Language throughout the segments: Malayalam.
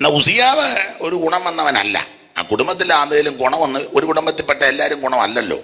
എന്നാ ഉസിയാവ് ഒരു ഗുണം വന്നവനല്ല ആ കുടുംബത്തിലാണെങ്കിലും ഗുണം വന്ന് ഒരു കുടുംബത്തിൽപ്പെട്ട എല്ലാവരും ഗുണമല്ലല്ലോ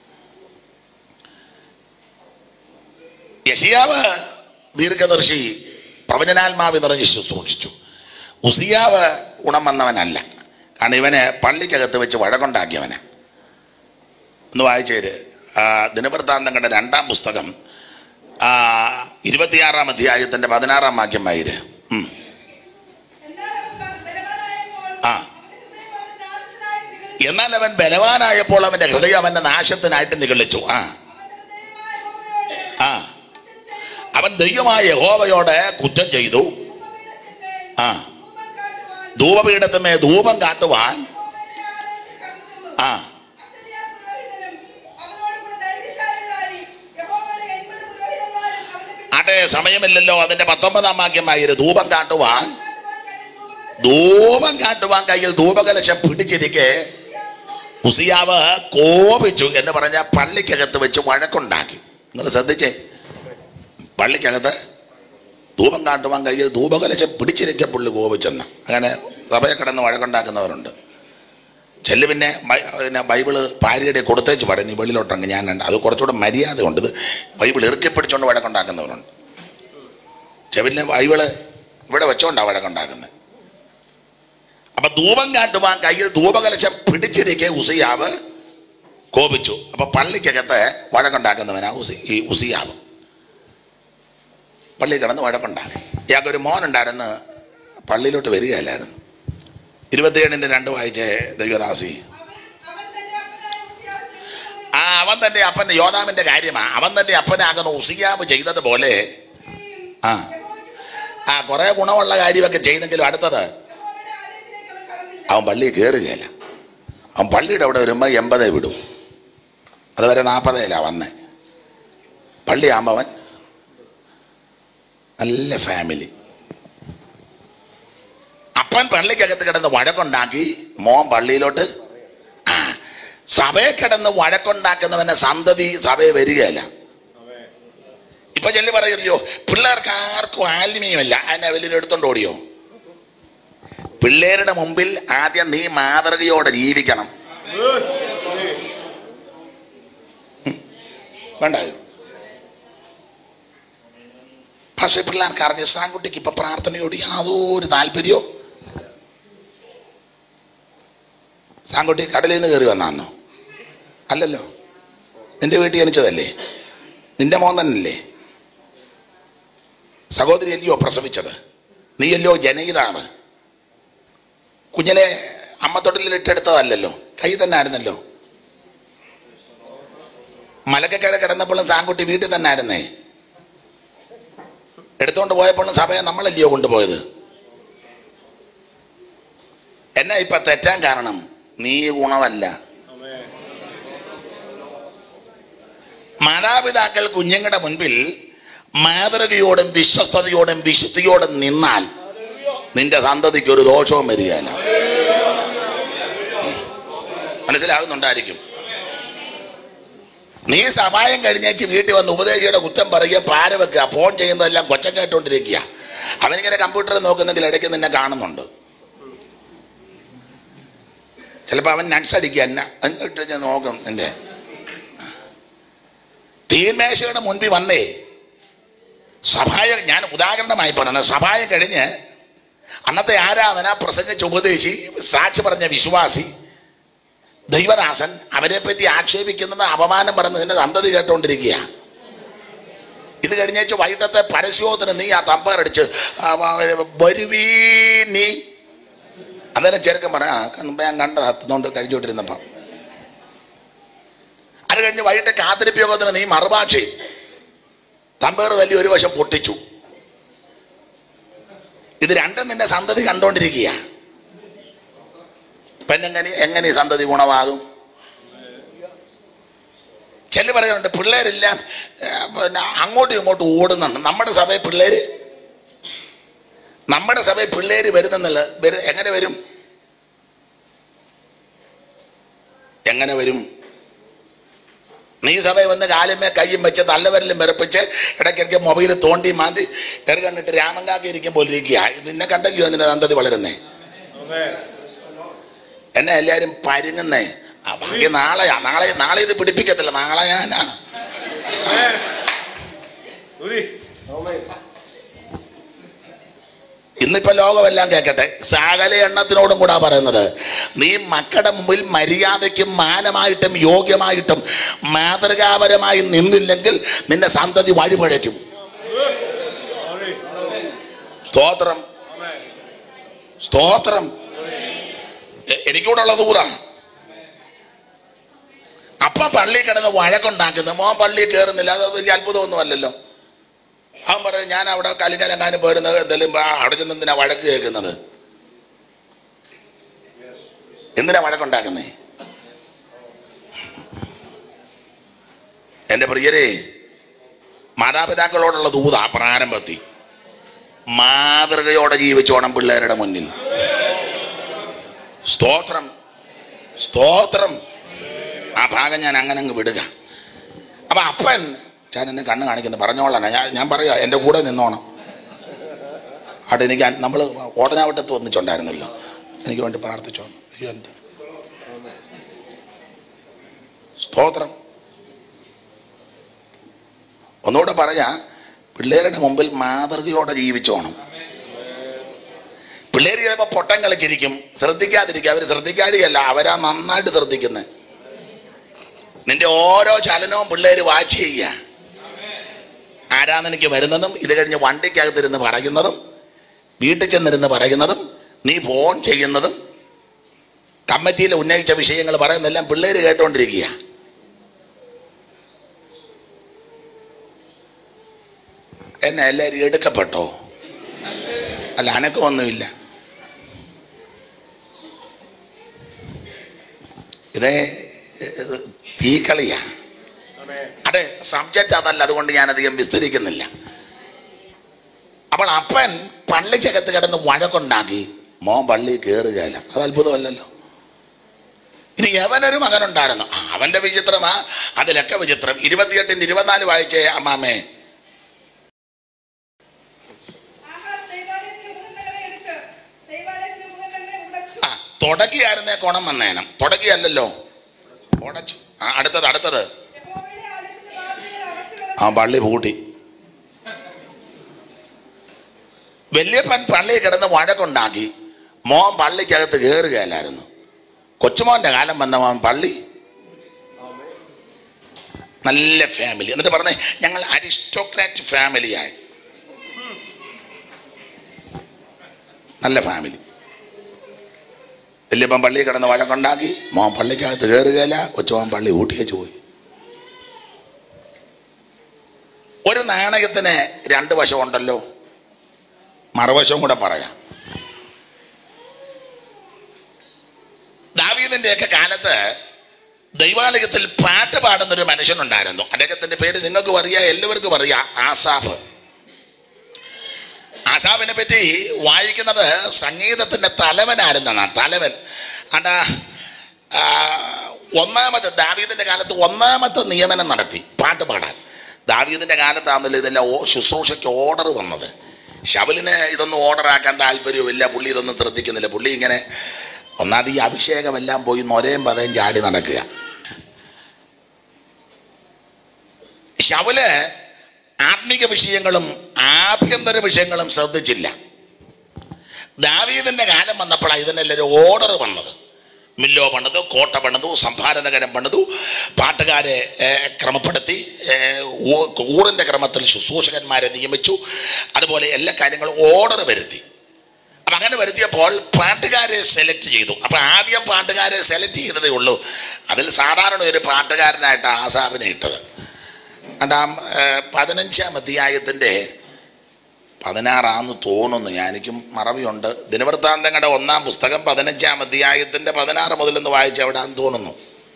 യശിയാവ് ദീർഘദർശി പ്രവചനാത്മാവ് നിറഞ്ഞ് ശുശ്രൂഷിച്ചു ഉസിയാവ് ഗുണം വന്നവനല്ല കാരണം ഇവന് പള്ളിക്കകത്ത് വെച്ച് വഴക്കുണ്ടാക്കിയവനാ ഒന്ന് വായിച്ചേര് ആ, ദിനവൃത്താന്തങ്ങളുടെ രണ്ടാം പുസ്തകം ആ, ഇരുപത്തിയാറാം അധ്യായത്തിന്റെ പതിനാറാം വാക്യം വായിര് ഉം. എന്നാൽ അവൻ ബലവാനായപ്പോൾ ആ അവന്റെ ഹൃദയം അവന്റെ നാശത്തിനായി നിഗളിച്ചു. എന്നാൽ അവൻ ബലവാനായപ്പോൾ അവന്റെ ഹൃദയം അവന്റെ നാശത്തിനായിട്ട് നിഗളിച്ചു ആ അവന്റെ ഹൃദയമായ യഹോവയോട് ആ അവൻ ദൈവമായ യഹോവയോട് കുറ്റം ചെയ്തു ധൂപപീഠത്തിന്മേൽ ആ ധൂപം കാട്ടുവാൻ ധൂപപീഠത്തിന്മേ ധൂപം കാട്ടുവാൻ യഹോവയുടെ ആലയത്തിൽ കടന്നുചെന്നു. ആ അസര്യാ പുരോഹിതനും അവനോടുകൂടെ ധൈര്യശാലികളായി യഹോവയുടെ എൺപത് പുരോഹിതന്മാരും അവന്റെ പിന്നിൽ ആട്ടെ സമയമില്ലല്ലോ അതിന്റെ പത്തൊമ്പതാം വാക്യം വായിര് ധൂപം കാട്ടുവാൻ കാട്ടുവാൻ കയ്യിൽ ധൂപകലശം ധൂപം കാട്ടുവാൻ കയ്യിൽ ധൂപകലശം പിടിച്ചിരിക്കെ ഉസിയാവ് കോപിച്ചു എന്ന് പറഞ്ഞ പള്ളിക്കകത്ത് വെച്ച് വഴക്കുണ്ടാക്കി നിങ്ങൾ ശ്രദ്ധിച്ചേ പള്ളിക്കകത്ത് ധൂപം കാട്ടുവാൻ കയ്യിൽ ധൂപകലശം പിടിച്ചിരിക്കെ പുള്ളി കോപിച്ചെന്ന് അങ്ങനെ സഭയെ കിടന്ന് വഴക്കുണ്ടാക്കുന്നവരുണ്ട് ചെല്ലു പിന്നെ ബൈ- പിന്നെ ബൈബിള് ഭാര്യയുടെ കൊടുത്തേച്ച് പറയും നീ വെളിയിലോട്ടങ്ങ് ഞാൻ കണ്ട അത് കുറച്ചുകൂടെ മര്യാദ ഉണ്ട് ഇത് ബൈബിൾ ഇറുക്കി പിടിച്ചുകൊണ്ട് വഴക്കുണ്ടാക്കുന്നവരുണ്ട് ചെവിലെ ബൈബിള് ഇവിടെ വെച്ചോണ്ടാണ് വഴക്കുണ്ടാക്കുന്നത് അപ്പൊ ധൂപം കാട്ടുവാൻ കയ്യിൽ ധൂപകലശം പിടിച്ചിരിക്കെ ഉസിയാവ് കോപിച്ചു അപ്പൊ പള്ളിക്കകത്ത് വഴക്കുണ്ടാക്കുന്നവനാ ഉസി ഈ ഉസിയാവ് പള്ളി കിടന്ന് വഴക്കുണ്ടാക്കി ഇയാൾക്കൊരു മോനുണ്ടായിരുന്നു പള്ളിയിലോട്ട് വരികയല്ലായിരുന്നു ഇരുപത്തിയേഴിന്റെ രണ്ട് വായിച്ച ദൈവദാസി അവൻ തന്റെ അപ്പനായ ഉസിയാവ് ചെയ്തതുപോലെ ആ അവൻ തന്റെ അപ്പൻ യോനാമിന്റെ കാര്യമാ അവൻ തന്റെ അപ്പനാകുന്ന ഉസിയാവ് ചെയ്തതുപോലെ ആ ആ കുറെ ഗുണമുള്ള കാര്യമൊക്കെ ചെയ്തെങ്കിലും അടുത്തത് യഹോവയുടെ ആലയത്തിലേക്ക് അവൻ കടന്നില്ല അവൻ പള്ളിയിൽ കയറുകയില്ല അവൻ പള്ളിയുടെ അവിടെ വരുമ്പോൾ എൺപതേ വിടും അതുവരെ നാൽപ്പതേലാ വന്നേ പള്ളിയാകുമ്പോൾ അവൻ നല്ല ഫാമിലി അപ്പൻ പള്ളിക്കകത്ത് കിടന്ന് വഴക്കുണ്ടാക്കി മോൻ പള്ളിയിലോട്ട് ആ സഭയെ കിടന്ന് വഴക്കുണ്ടാക്കുന്നവന്റെ സന്തതി സഭയെ വരികയല്ല ഇപ്പൊ ചെല്ലി പറയല്ലോ പിള്ളേർക്ക് ആർക്കും ആത്മീയമല്ല അതിനെ വലിയ എടുത്തോണ്ട് ഓടിയോ പിള്ളേരുടെ മുമ്പിൽ ആദ്യം നീ മാതൃകയോടെ ജീവിക്കണം ഉം. വേണ്ടായോ പക്ഷെ പിള്ളേർക്ക് അറിഞ്ഞ സാൻകുട്ടിക്ക് ഇപ്പൊ പ്രാർത്ഥനയോട് യാതൊരു താല്പര്യമോ സാൻകുട്ടി കടലിൽ നിന്ന് കയറി വന്നാന്നോ അല്ലല്ലോ നിന്റെ വീട്ടിൽ ജനിച്ചതല്ലേ നിന്റെ മോൻ തന്നെയല്ലേ സഹോദരി അല്ലയോ പ്രസവിച്ചത് നീയല്ലോ ജനയിതാണ് കുഞ്ഞിനെ അമ്മത്തൊട്ടിലിൽ ഇട്ടെടുത്തതല്ലല്ലോ കൈ തന്നെ ആയിരുന്നല്ലോ മലക്കക്കര കിടന്നപ്പോഴും താൻകുട്ടി വീട്ടിൽ തന്നെ ആയിരുന്നേ എടുത്തോണ്ട് പോയപ്പോഴും സഭയെ നമ്മളല്ലയോ കൊണ്ടുപോയത് എന്നാ ഇപ്പൊ തെറ്റാൻ കാരണം നീ ഗുണമല്ല മാതാപിതാക്കൾ കുഞ്ഞുങ്ങളുടെ മുൻപിൽ മാതൃകയോടും വിശ്വസ്തയോടും വിശുദ്ധിയോടും നിന്നാൽ നിന്റെ സന്തതിക്ക് ഒരു ദോഷവും വരികയില്ല മനസ്സിലാകുന്നുണ്ടായിരിക്കും നീ സഹായം കഴിഞ്ഞേച്ച് വീട്ടിൽ വന്ന് ഉപദേശിയുടെ കുറ്റം പറയുക പാര വെക്കുക ഫോൺ ചെയ്യുന്നതെല്ലാം കൊച്ചം കേട്ടോണ്ടിരിക്കുക അവനിങ്ങനെ കമ്പ്യൂട്ടറിൽ നോക്കുന്നെങ്കിൽ ഇടയ്ക്ക് നിന്നെ കാണുന്നുണ്ട് ചിലപ്പോൾ അവൻ നട്സ് അടിക്കുക എന്നെ എന്നിട്ട് ഞാൻ നോക്കും നിന്റെ തീന്മേശയുടെ മുൻപിൽ വന്നേ സഭായം ഞാൻ ഉദാഹരണമായി പറയുന്നത് സഭായം കഴിഞ്ഞ് അന്നത്തെ ആരാധന പ്രസംഗിച്ച് ഉപദേശി സാക്ഷി പറഞ്ഞ വിശ്വാസി ദൈവദാസൻ അവരെ പറ്റി ആക്ഷേപിക്കുന്നത് അപമാനം പറഞ്ഞതിന്റെ സന്തതി കേട്ടോണ്ടിരിക്കുക ഇത് കഴിഞ്ഞേച്ച് വൈകിട്ടത്തെ പരസ്യോത്തിന് നീ ആ തമ്പേറടിച്ച് വരുവീ നീ അന്നേരം ചെറുക്കൻ പറ ആ മുമ്പ് ഞാൻ കണ്ട ഹത്തുന്നോണ്ട് കഴിച്ചുകൊണ്ടിരുന്നപ്പം അത് കഴിഞ്ഞ് വൈകിട്ട് കാത്തിരിപ്യോഗത്തിന് നീ മറുഭാഷയും തമ്പേറ് തല്ലി ഒരു വശം പൊട്ടിച്ചു ഇത് രണ്ടും നിന്റെ സന്തതി കണ്ടോണ്ടിരിക്കുക പെണ്ണെങ്ങനെ എങ്ങനെ ഈ സന്തതി ഗുണമാകും ചെല്ലു പറയുന്നുണ്ട് പിള്ളേരെല്ലാം ഏ, പിന്നെ അങ്ങോട്ടും ഇങ്ങോട്ടും ഓടുന്നുണ്ട് നമ്മുടെ സഭയിൽ പിള്ളേര് നമ്മുടെ സഭയിൽ പിള്ളേര് വരുന്നെന്നല്ല വരു- എങ്ങനെ വരും എങ്ങനെ വരും നീ സഭയിൽ വന്ന് കാലുമേ കയ്യും വെച്ച് തള്ളവരലും വിറപ്പിച്ച് ഇടയ്ക്കിടയ്ക്ക് മൊബൈൽ തോണ്ടി മാന്തി കയറി കണ്ടിട്ട് രാമങ്കാക്കി ഇരിക്കും പോലെ ഇരിക്കുക നിന്നെ കണ്ടെങ്കിയോ നിന്റെ സന്തതി വളരുന്നേ എന്നെ എല്ലാരും പരുങ്ങുന്നേ ആ ബാക്കി നാളെയാ നാളെ നാളെ ഇത് പിടിപ്പിക്കത്തില്ല നാളെ ഞാനാ ഇന്നിപ്പോ ലോകമെല്ലാം കേൾക്കട്ടെ സകല എണ്ണത്തിനോടും കൂടാ പറയുന്നത് നീ മക്കളുടെ മുമ്പിൽ മര്യാദയ്ക്കും മാനമായിട്ടും യോഗ്യമായിട്ടും മാതൃകാപരമായി നിന്നില്ലെങ്കിൽ നിന്റെ സന്തതി വഴിപഴയ്ക്കും സ്തോത്രം സ്തോത്രം എ- എനിക്കൂടെ ഉള്ള ദൂരാണ് അപ്പ പള്ളി കിടന്ന് വഴക്കുണ്ടാക്കുന്നത് മോൻ പള്ളി കയറുന്നില്ല അത് വലിയ അത്ഭുതമൊന്നും അല്ലല്ലോ അവൻ പറയും ഞാൻ അവിടെ കലിങ്ങനെങ്ങാനും പോരുന്നത് എന്തെങ്കിലും അവിടെ ചെന്ന് എന്തിനാ വഴക്ക് കേൾക്കുന്നത് എന്തിനാ വഴക്കുണ്ടാക്കുന്നേ എന്റെ പ്രിയരെ മാതാപിതാക്കളോടുള്ള ദൂത പ്രാരംഭത്തിൽ മാതൃകയോടെ ജീവിച്ചോണം പിള്ളേരുടെ മുന്നിൽ സ്തോത്രം സ്തോത്രം ആ ഭാഗം ഞാൻ അങ്ങനെ അങ്ങ് വിടുക അപ്പൊ അപ്പൻ ഞാൻ എന്നെ കണ്ണ് കാണിക്കുന്നത് പറഞ്ഞോളാം ഞാൻ ഞാൻ പറയാ എൻ്റെ കൂടെ നിന്നോണം അവിടെ എനിക്ക് നമ്മൾ ഓടനാവട്ടത്ത് ഒന്നിച്ചുണ്ടായിരുന്നല്ലോ എനിക്ക് വേണ്ടി പ്രാർത്ഥിച്ചോ അയ്യോ, എൻ്റെ. സ്തോത്രം ഒന്നുകൂടെ പറയാ പിള്ളേരുടെ മുമ്പിൽ മാതൃകയോടെ ജീവിച്ചോണം പിള്ളേർ ചിലപ്പോൾ പൊട്ടം കളിച്ചിരിക്കും ശ്രദ്ധിക്കാതിരിക്കും അവർ ശ്രദ്ധിക്കാതെയല്ല അവരാ നന്നായിട്ട് ശ്രദ്ധിക്കുന്നത് നിന്റെ ഓരോ ചലനവും പിള്ളേർ വാച്ച് ചെയ്യുക ആരാധനയ്ക്ക് വരുന്നതും ഇത് കഴിഞ്ഞ് വണ്ടിക്കകത്തിരുന്ന് പറയുന്നതും വീട്ടിൽ ചെന്നിരുന്ന് പറയുന്നതും നീ ഫോൺ ചെയ്യുന്നതും കമ്മിറ്റിയിൽ ഉന്നയിച്ച വിഷയങ്ങൾ പറയുന്നതെല്ലാം പിള്ളേർ കേട്ടോണ്ടിരിക്കുക എന്നെ എല്ലാവരും എടുക്കപ്പെട്ടോ അല്ല അനക്കമൊന്നുമില്ല ഇതേ ഇത് തീക്കളിയാ അതെ സബ്ജക്റ്റ് അതല്ല അതുകൊണ്ട് ഞാൻ അധികം വിസ്തരിക്കുന്നില്ല അപ്പോൾ അപ്പൻ പള്ളിക്കകത്ത് കിടന്ന് വഴക്കുണ്ടാക്കി മോൻ പള്ളി കയറുകയില്ല അത് അത്ഭുതമല്ലല്ലോ ഇനി യവനൊരു മകനുണ്ടായിരുന്നു ആ, അവന്റെ വിചിത്രമാ അതിലൊക്കെ വിചിത്രം ഇരുപത്തിയെട്ടിന് ഇരുപത്തിനാല് വായിച്ചേ അമ്മാമേ ആഹാസ് ദൈവാലയത്തിലെ ഉപകരണങ്ങളെ എടുത്ത് ദൈവാലയത്തിലെ ഉപകരണങ്ങളെ ഉടച്ചു ആ തുടക്കിയായിരുന്നേ കോണം വന്നേനം തുടക്കിയല്ലല്ലോ ഉടച്ചു ആ അടുത്തത് അടുത്തത് യഹോവയുടെ ആലയത്തിന്റെ വാതിലുകൾ അടച്ചു ആ പള്ളി പൂട്ടി വല്യപ്പൻ പള്ളി കിടന്ന് വഴക്കുണ്ടാക്കി മോൻ പള്ളിക്കകത്ത് കയറുകയല്ലായിരുന്നു കൊച്ചുമോന്റെ കാലം വന്ന മോൻ പള്ളി നല്ല ഫാമിലി എന്നിട്ട് പറഞ്ഞേ ഞങ്ങൾ അരിസ്റ്റോക്രാറ്റ് ഫാമിലിയായി നല്ല ഫാമിലി വല്യപ്പൻ പള്ളി കിടന്ന് വഴക്കുണ്ടാക്കി മോൻ പള്ളിക്കകത്ത് കയറുകയില്ല കൊച്ചുമോൻ പള്ളി ഊട്ടിയേച്ച് പോയി ഒരു നാണയത്തിന് രണ്ട് വശമുണ്ടല്ലോ മറുവശവും കൂടെ പറയാം ദാവീദിന്റെയൊക്കെ കാലത്ത് ദൈവാലയത്തിൽ പാട്ട് പാടുന്ന ഒരു മനുഷ്യനുണ്ടായിരുന്നു അദ്ദേഹത്തിന്റെ പേര് നിങ്ങൾക്കും അറിയാം എല്ലാവർക്കും അറിയാം ആസാഫ് ആസാഫിനെ പറ്റി വായിക്കുന്നത് സംഗീതത്തിന്റെ തലവനായിരുന്നാണ് തലവൻ അതാ ആ, ഒന്നാമത്തെ ദാവീദിന്റെ കാലത്ത് ഒന്നാമത്തെ നിയമനം നടത്തി പാട്ട് പാടാൻ ദാവീദിന്റെ കാലത്താണല്ലോ ഇതെല്ലാം ഓ- ശുശ്രൂഷയ്ക്ക് ഓർഡർ വന്നത് ശബലിന് ഇതൊന്നും ഓർഡർ ആക്കാൻ താല്പര്യമില്ല പുള്ളി ഇതൊന്നും ശ്രദ്ധിക്കുന്നില്ല പുള്ളി ഇങ്ങനെ ഒന്നാമത് ഈ അഭിഷേകമെല്ലാം പോയി നൊരയും പതയും ചാടി നടക്കുക ശവല് ആത്മീക വിഷയങ്ങളും ആഭ്യന്തര വിഷയങ്ങളും ശ്രദ്ധിച്ചില്ല ദാവീദിന്റെ കാലം വന്നപ്പോഴാണ് ഇതിനെല്ലാം ഓർഡർ വന്നത് മില്ലോ പണിതു കോട്ട പണിതു സംഭാരനഗരം പണിതു പാട്ടുകാരെ ഏർ, ക്രമപ്പെടുത്തി ഏർ, ഊ- ഊറിന്റെ ക്രമത്തിൽ ശുശ്രൂഷകന്മാരെ നിയമിച്ചു അതുപോലെ എല്ലാ കാര്യങ്ങളും ഓർഡർ വരുത്തി അപ്പൊ അങ്ങനെ വരുത്തിയപ്പോൾ പാട്ടുകാരെ സെലക്ട് ചെയ്തു അപ്പൊ ആദ്യം പാട്ടുകാരെ സെലക്ട് ചെയ്തതേ ഉള്ളൂ അതിൽ സാധാരണ ഒരു പാട്ടുകാരനായിട്ട് ആസാബിനെ ഇട്ടത് രണ്ടാം പതിനഞ്ചാം അധ്യായത്തിന്റെ പതിനാറാന്ന് തോന്നുന്നു ഞാൻ എനിക്കും മറവിയുണ്ട് ദിനവൃത്താന്തങ്ങളുടെ ഒന്നാം പുസ്തകം പതിനഞ്ചാം അധ്യായത്തിന്റെ പതിനാറ് മുതലൊന്ന് വായിച്ച് എവിടാന്ന് തോന്നുന്നു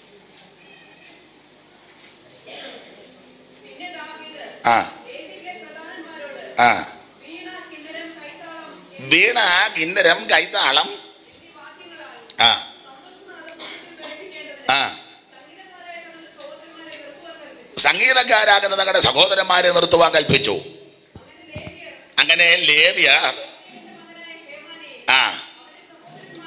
പിന്നെ ദാവീദ് ആ ലേവ്യരിലെ പ്രധാനന്മാരോട് ആ വീണ കിന്നരം കൈത്താളം വീണ കിന്നരം കൈത്താളം എന്നീ വാദ്യങ്ങളാൽ ആ സന്തോഷനാഥം മനുഷ്യൻ ധരിപ്പിക്കേണ്ടതിന് ആ സംഗീതക്കാരായ തങ്ങളുടെ സഹോദരന്മാരെ നിർത്തുവാൻ കൽപ്പിച്ചു സംഗീതക്കാരാകുന്ന നിങ്ങളുടെ സഹോദരന്മാരെ നിർത്തുവാൻ കൽപ്പിച്ചു അങ്ങനെ ലേവ്യർ അങ്ങനെ ലേവ്യർ എന്റെ മകനായ ഹേമാനെ ആ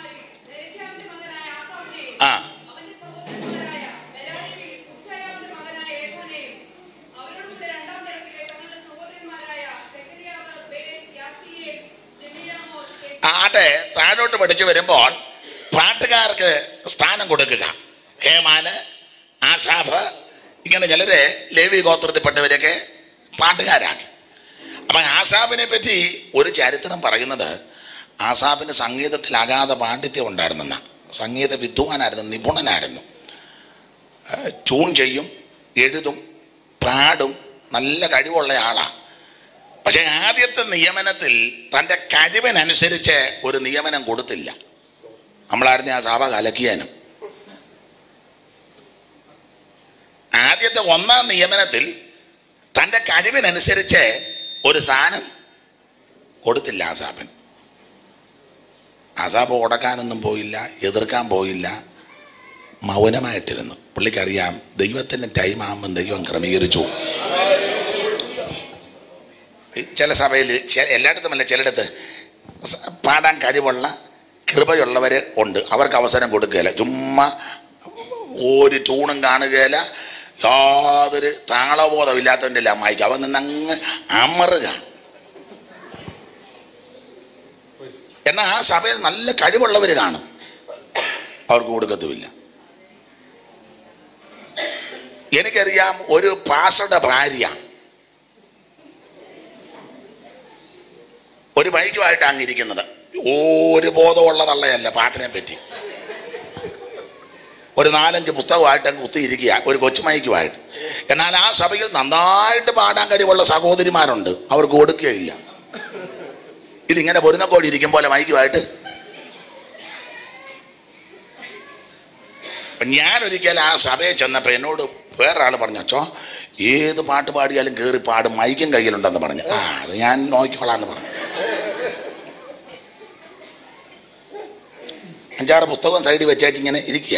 താഴോട്ട് പഠിച്ചു വരുമ്പോൾ പാട്ടുകാർക്ക് സ്ഥാനം കൊടുക്കുക ഹേമാന് ആസാഫ് ഇങ്ങനെ ചിലര് ലേവി ഗോത്രത്തിൽപ്പെട്ടവരൊക്കെ പാട്ടുകാരാണ് അപ്പം ആസാബിനെ പറ്റി ഒരു ചരിത്രം പറയുന്നത് ആസാബിന് സംഗീതത്തിൽ അഗാധ പാണ്ഡിത്യം ഉണ്ടായിരുന്നെന്ന സംഗീത വിദ്വാനായിരുന്നു നിപുണനായിരുന്നു ഏഹ് ട്യൂൺ ചെയ്യും എഴുതും പാടും നല്ല കഴിവുള്ള ആളാണ് പക്ഷെ ആദ്യത്തെ നിയമനത്തിൽ തൻ്റെ കഴിവിനനുസരിച്ച് ഒരു നിയമനം കൊടുത്തില്ല നമ്മളായിരുന്നു ആ സഭ കലക്കിയാനും ആദ്യത്തെ ഒന്നാം നിയമനത്തിൽ തൻ്റെ കഴിവിനനുസരിച്ച് ഒരു സ്ഥാനം കൊടുത്തില്ല ആസാബൻ ആസാബ് ഉടക്കാനൊന്നും പോയില്ല എതിർക്കാൻ പോയില്ല മൗനമായിട്ടിരുന്നു പുള്ളിക്കറിയാം ദൈവത്തിൻ്റെ ടൈം ആകുമ്പം ദൈവം ക്രമീകരിച്ചു ഈ ചില സഭയിൽ എല്ലായിടത്തുമല്ല ചിലയിടത്ത് സ- പാടാൻ കഴിവുള്ള കൃപയുള്ളവർ ഉണ്ട് അവർക്ക് അവസരം കൊടുക്കുകയില്ല ചുമ്മാ ഒരു ട്യൂണും കാണുകയില്ല യാതൊരു താളബോധമില്ലാത്തവൻ്റെ ഇല്ല അമ്മായിക്ക് അവൻ നിന്നങ്ങ് അമറുക എന്നാൽ ആ സഭയിൽ നല്ല കഴിവുള്ളവർ കാണും അവർക്ക് കൊടുക്കത്തുമില്ല എനിക്കറിയാം ഒരു പാസറുടെ ഭാര്യ ഒരു ബൈക്കുമായിട്ട് അങ്ങിരിക്കുന്നത് ഒരു ബോധമുള്ള തള്ളയല്ല പാട്ടിനെ പറ്റി ഒരു നാലഞ്ച് പുസ്തകമായിട്ട് അങ്ങ് കുത്തിയിരിക്കുക ഒരു കൊച്ചുമൈക്കുമായിട്ട് എന്നാൽ ആ സഭയിൽ നന്നായിട്ട് പാടാൻ കഴിവുള്ള സഹോദരിമാരുണ്ട് അവർക്ക് കൊടുക്കുകയില്ല ഇതിങ്ങനെ പൊരുന്നക്കോടി ഇരിക്കും പോലെ മൈക്കുമായിട്ട് അപ്പൊ ഞാൻ ഒരിക്കൽ ആ സഭയിൽ ചെന്നപ്പോൾ എന്നോട് വേറൊരാൾ പറഞ്ഞു അച്ചോ ഏത് പാട്ട് പാടിയാലും കയറി പാടും മൈക്കും കയ്യിലുണ്ടെന്ന് പറഞ്ഞു ആ അത് ഞാൻ നോക്കിക്കോളാന്ന് പറഞ്ഞു അഞ്ചാറ് പുസ്തകം സൈഡിൽ വെച്ചേച്ച് ഇങ്ങനെ ഇരിക്കുക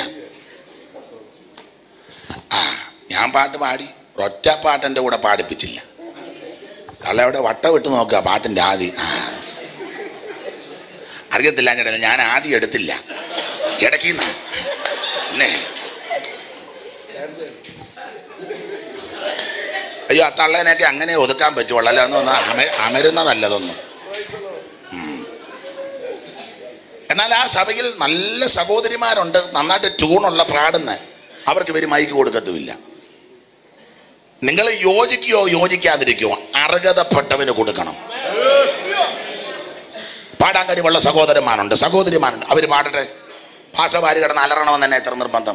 ആ ഞാൻ പാട്ട് പാടി ഒറ്റ പാട്ട് എൻ്റെ കൂടെ പാടിപ്പിച്ചില്ല തള്ളയുടെ വട്ടം വിട്ട് നോക്കുക പാട്ടിൻ്റെ ആദ്യം ആ അറിയത്തില്ല ചേട്ടാ ഞാൻ ആദ്യം എടുത്തില്ല ഇടയ്ക്കുന്ന പിന്നെ അയ്യോ ആ തള്ളേനെയൊക്കെ അങ്ങനെ ഒതുക്കാൻ പറ്റുള്ളൂ അല്ല ഒന്ന് അമ അമരുന്നതല്ലതൊന്നും ഉം. എന്നാൽ ആ സഭയിൽ നല്ല സഹോദരിമാരുണ്ട് നന്നായിട്ട് ട്യൂണുള്ള പാടുന്ന അവർക്ക് ഇവർ മൈക്ക് കൊടുക്കത്തുമില്ല നിങ്ങൾ യോജിക്കുകയോ യോജിക്കാതിരിക്കുകയോ അർഹതപ്പെട്ടവന് കൊടുക്കണം പാടാൻ കഴിവുള്ള സഹോദരന്മാരുണ്ട് സഹോദരിമാരുണ്ട് അവർ പാടട്ടെ ഭാഷ വാരി കിടന്ന് അലറണമെന്ന് തന്നെ എത്ര നിർബന്ധം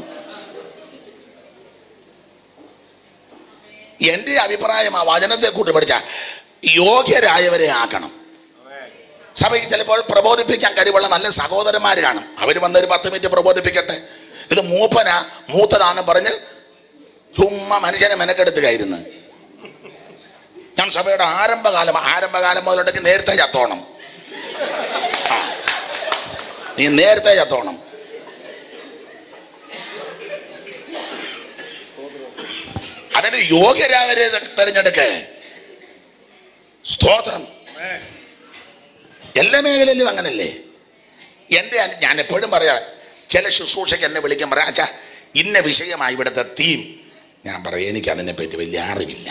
എൻ്റെ അഭിപ്രായം ആ വചനത്തെ കൂട്ടി പഠിച്ച യോഗ്യരായവരെ ആക്കണം സഭയ്ക്ക് ചിലപ്പോൾ പ്രബോധിപ്പിക്കാൻ കഴിവുള്ള നല്ല സഹോദരന്മാർ കാണും അവർ വന്നൊരു പത്ത് മിനിറ്റ് പ്രബോധിപ്പിക്കട്ടെ ഇത് മൂപ്പന മൂത്തതാന്ന് പറഞ്ഞ് ചുമ്മാ മനുഷ്യനെ മെനക്കെടുത്തുകയായിരുന്നു ഞാൻ സഭയുടെ ആരംഭകാലം ആരംഭകാലം മുതലുണ്ടെങ്കിൽ നേരത്തെ ചത്തോണം ആ നീ നേരത്തെ ചത്തോണം അതിന് യോഗ്യരാവരെ തെരഞ്ഞെടുക്കേ സ്തോത്രം എല്ലാ മേഖലയിലും അങ്ങനല്ലേ എൻ്റെ അന- ഞാൻ എപ്പോഴും പറയാം ചില ശുശ്രൂഷയ്ക്ക് എന്നെ വിളിക്കാൻ പറയാം അച്ഛാ ഇന്ന വിഷയമായി ഇവിടുത്തെ തീം ഞാൻ പറയാം എനിക്ക് അതിനെപ്പറ്റി വലിയ അറിവില്ല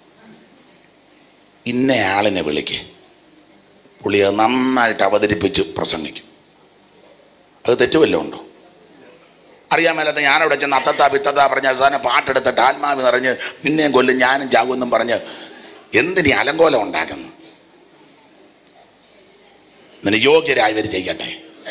ഇന്ന ആളിനെ വിളിക്ക് പുള്ളി അത് നന്നായിട്ട് അവതരിപ്പിച്ച് പ്രസംഗിക്കും അത് തെറ്റുവല്ലോ ഉണ്ടോ അറിയാൻ മേലാത്ത ഞാനവിടെ ചെന്ന് അത്തത്താ പിത്തത്താ പറഞ്ഞ അവസാനം പാട്ടെടുത്തിട്ട് ആത്മാവ് നിറഞ്ഞ് നിന്നെയും കൊല്ലും ഞാനും ചാകുമെന്നും പറഞ്ഞ് എന്തിനീ അലങ്കോലം ഉണ്ടാക്കുന്നു നിന്നെ യോഗ്യരായവർ ചെയ്യട്ടെ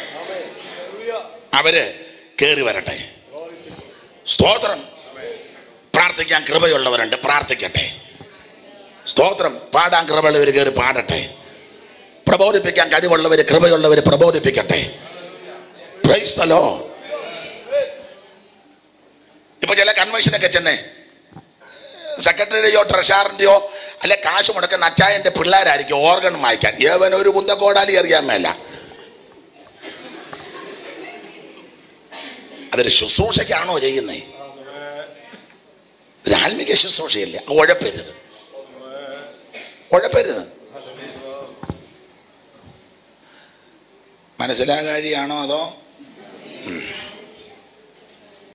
അവര് കയറി വരട്ടെ സ്തോത്രം പ്രാർത്ഥിക്കാൻ കൃപയുള്ളവരുണ്ട് പ്രാർത്ഥിക്കട്ടെ സ്തോത്രം പാടാൻ കൃപയുള്ളവർ കയറി പാടട്ടെ പ്രബോധിപ്പിക്കാൻ കഴിവുള്ളവർ കൃപയുള്ളവർ പ്രബോധിപ്പിക്കട്ടെ പ്രൈസ് the Lord. ഇപ്പൊ ചില കൺവെൻഷനൊക്കെ ചെന്നേ സെക്രട്ടറിയോ ട്രഷാറിന്റെയോ അല്ലെ കാശ് മുടക്കുന്ന അച്ചായന്റെ പിള്ളേരായിരിക്കും ഓർഗൻ വായിക്കാൻ ഏവൻ ഒരു കുന്തക്കോടാലി അറിയാൻ മേല അതൊരു ശുശ്രൂഷയ്ക്കാണോ ചെയ്യുന്നേ ഒരു ആത്മിക ശുശ്രൂഷയല്ലേ ഉഴപ്പരുത് ഉഴപ്പരുത് മനസ്സിലാകാഴിയാണോ അതോ